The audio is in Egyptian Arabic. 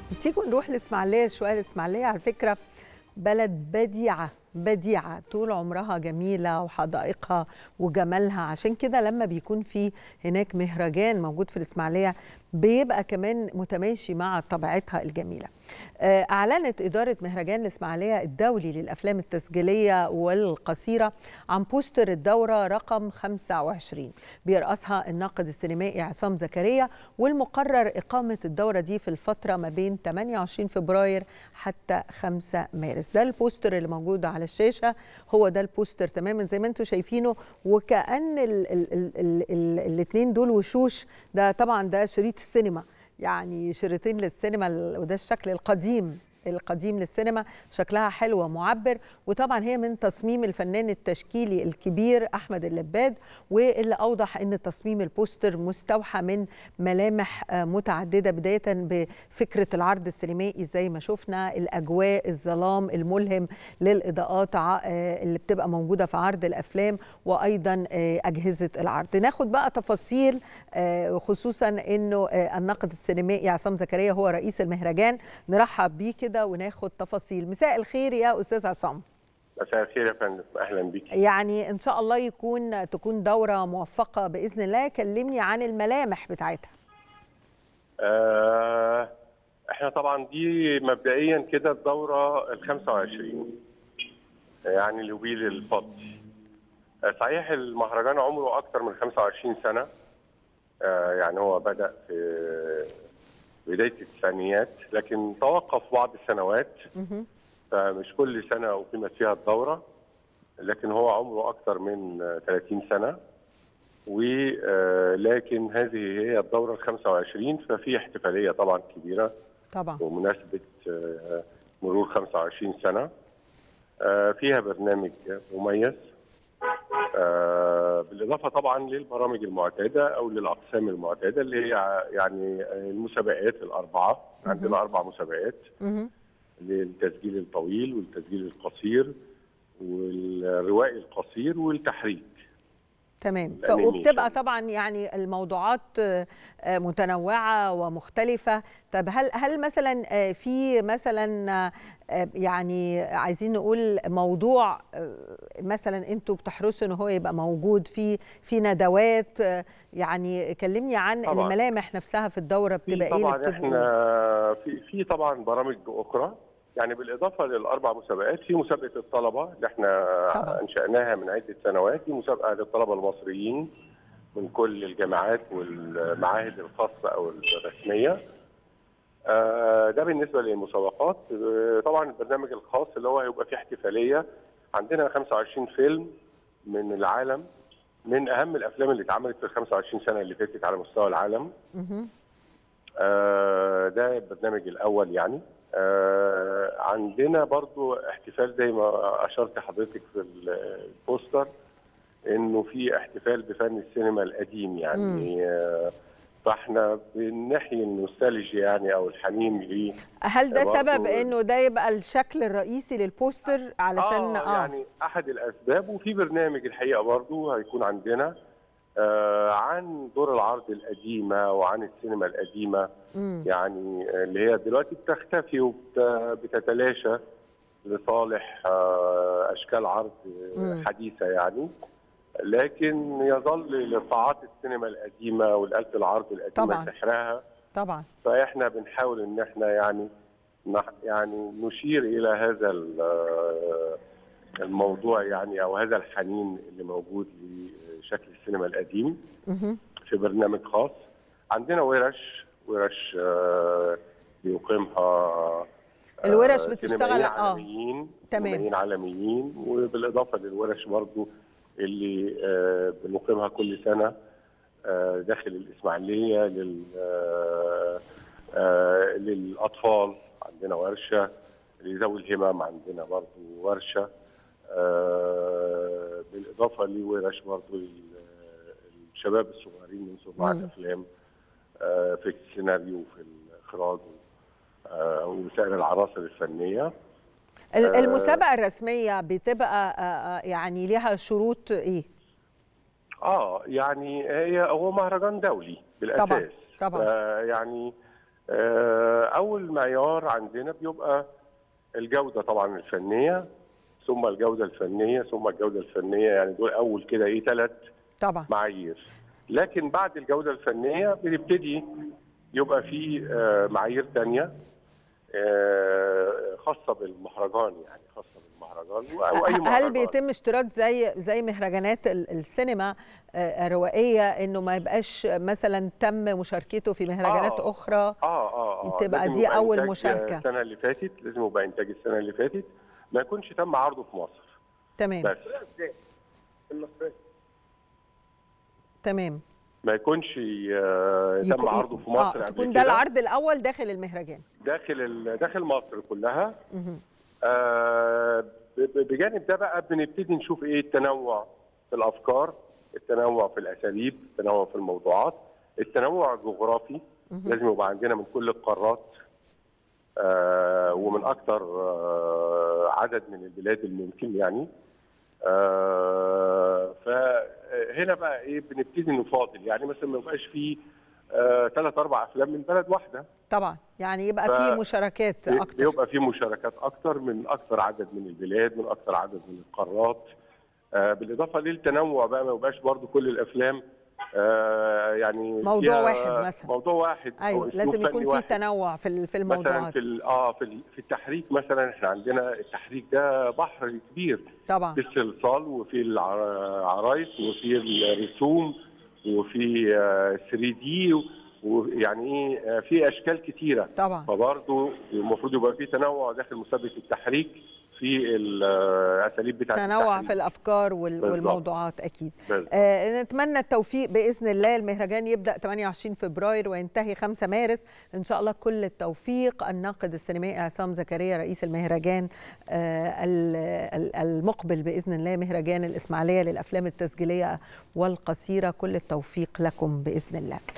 تيجوا نروح الاسماعيليه شويه الاسماعيليه على فكره بلد بديعه بديعه طول عمرها جميله وحدائقها وجمالها عشان كده لما بيكون في هناك مهرجان موجود في الاسماعيليه بيبقى كمان متماشي مع طبيعتها الجميله. اعلنت اداره مهرجان الاسماعيليه الدولي للافلام التسجيليه والقصيره عن بوستر الدوره رقم 25 بيرأسها الناقد السينمائي عصام زكريا والمقرر اقامه الدوره دي في الفتره ما بين 28 فبراير حتى 5 مارس. ده البوستر اللي موجود على الشاشه هو ده البوستر تماما زي ما انتم شايفينه وكأن الاثنين دول وشوش ده طبعا ده شريط السينما يعني شريطين للسينما وده الشكل القديم القديم للسينما شكلها حلو ومعبر وطبعا هي من تصميم الفنان التشكيلي الكبير احمد اللباد واللي اوضح ان تصميم البوستر مستوحى من ملامح متعدده بدايه بفكره العرض السينمائي زي ما شفنا الاجواء الظلام الملهم للاضاءات اللي بتبقى موجوده في عرض الافلام وايضا اجهزه العرض ناخد بقى تفاصيل خصوصا انه الناقد السينمائي عصام زكريا هو رئيس المهرجان نرحب بيه كده كده وناخد تفاصيل مساء الخير يا استاذ عصام مساء الخير يا فندم اهلا بيك يعني ان شاء الله يكون تكون دوره موفقه باذن الله كلمني عن الملامح بتاعتها آه احنا طبعا دي مبدئيا كده الدوره ال 25 يعني لويل الفضي آه صحيح المهرجان عمره اكثر من 25 سنه آه يعني هو بدا في بدايه التسعينيات لكن توقف بعض السنوات فمش كل سنه اقيمت فيها الدوره لكن هو عمره اكثر من 30 سنه ولكن هذه هي الدوره ال 25 ففي احتفاليه طبعا كبيره طبعا بمناسبه مرور 25 سنه فيها برنامج مميز بالاضافه طبعا للبرامج المعتاده او للاقسام المعتاده اللي هي يعني المسابقات الاربعه عندنا اربع مسابقات للتسجيل الطويل والتسجيل القصير والروائي القصير والتحريك تمام وبتبقى طبعا يعني الموضوعات متنوعه ومختلفه طب هل هل مثلا في مثلا يعني عايزين نقول موضوع مثلا انتوا بتحرصوا ان هو يبقى موجود في في ندوات يعني كلمني عن طبعًا. الملامح نفسها في الدوره بتبقى ايه طبعا احنا في في طبعا برامج اخرى يعني بالاضافه للاربع مسابقات في مسابقه الطلبه اللي احنا طبعا. انشاناها من عده سنوات دي مسابقه للطلبه المصريين من كل الجامعات والمعاهد الخاصه او الرسميه ده بالنسبه للمسابقات طبعا البرنامج الخاص اللي هو هيبقى فيه احتفاليه عندنا 25 فيلم من العالم من اهم الافلام اللي اتعملت في ال 25 سنه اللي فاتت على مستوى العالم ده البرنامج الاول يعني آه عندنا برضو احتفال زي ما اشرت حضرتك في البوستر انه في احتفال بفن السينما القديم يعني آه فاحنا بنحيي النوستالجيا يعني او الحنين ليه هل ده سبب انه ده يبقى الشكل الرئيسي للبوستر علشان آه, اه يعني احد الاسباب وفي برنامج الحقيقه برضو هيكون عندنا آه عن دور العرض القديمه وعن السينما القديمه مم. يعني اللي هي دلوقتي بتختفي وبتتلاشى لصالح آه اشكال عرض مم. حديثه يعني لكن يظل لقاعات السينما القديمه والآلة العرض القديمه طبعا. سحرها طبعا فاحنا بنحاول ان احنا يعني يعني نشير الى هذا الموضوع يعني او هذا الحنين اللي موجود شكل السينما القديم في برنامج خاص عندنا ورش ورش آه بيقيمها الورش بتشتغل اه عالميين تمام عالميين وبالاضافه للورش برضو اللي آه بنقيمها كل سنه آه داخل الاسماعيليه لل للاطفال عندنا ورشه لذوي الهمم عندنا برضو ورشه آه بالاضافه لورش برضه للشباب الصغيرين من صناع الافلام آه في السيناريو وفي الاخراج آه وسائر العناصر الفنيه المسابقه الرسميه بتبقى يعني لها شروط ايه؟ اه يعني هي هو مهرجان دولي بالاساس طبعا طبعا يعني اول معيار عندنا بيبقى الجوده طبعا الفنيه ثم الجوده الفنيه ثم الجوده الفنيه يعني دول اول كده ايه ثلاث طبعا معايير لكن بعد الجوده الفنيه بنبتدي يبقى في آه، معايير ثانيه خاصه بالمهرجان يعني خاصه بالمهرجان او اي مهرجان هل بيتم اشتراط زي زي مهرجانات السينما الروائيه انه ما يبقاش مثلا تم مشاركته في مهرجانات آه اخرى اه اه اه تبقى دي اول مشاركه السنه اللي فاتت لازم يبقى انتاج السنه اللي فاتت ما يكونش تم عرضه في مصر تمام بس تمام ما يكونش تم عرضه في مصر آه يكون ده العرض الاول داخل المهرجان داخل داخل مصر كلها آه بجانب ده بقى بنبتدي نشوف ايه التنوع في الافكار التنوع في الاساليب التنوع في الموضوعات التنوع الجغرافي لازم يبقى عندنا من كل القارات آه ومن اكثر آه عدد من البلاد الممكن يعني آه فهنا بقى ايه بنبتدي نفاضل يعني مثلا ما يبقاش فيه ثلاث آه اربع افلام من بلد واحده طبعا يعني يبقى ف... في مشاركات اكتر يبقى في مشاركات اكتر من اكثر عدد من البلاد من اكثر عدد من القارات آه بالاضافه للتنوع بقى ما يبقاش برضو كل الافلام آه يعني موضوع واحد مثلا موضوع واحد ايوه لازم يكون في تنوع في في الموضوعات مثلا في اه في, في التحريك مثلا احنا عندنا التحريك ده بحر كبير طبعا في الصلصال وفي العرايس وفي الرسوم وفي 3 دي ويعني ايه في اشكال كتيره طبعا فبرضه المفروض يبقى في تنوع داخل مسابقه التحريك في الاساليب بتاعت تنوع التحريك. في الافكار والموضوعات اكيد آه نتمنى التوفيق باذن الله المهرجان يبدا 28 فبراير وينتهي 5 مارس ان شاء الله كل التوفيق الناقد السينمائي عصام زكريا رئيس المهرجان آه المقبل باذن الله مهرجان الاسماعيليه للافلام التسجيليه والقصيره كل التوفيق لكم باذن الله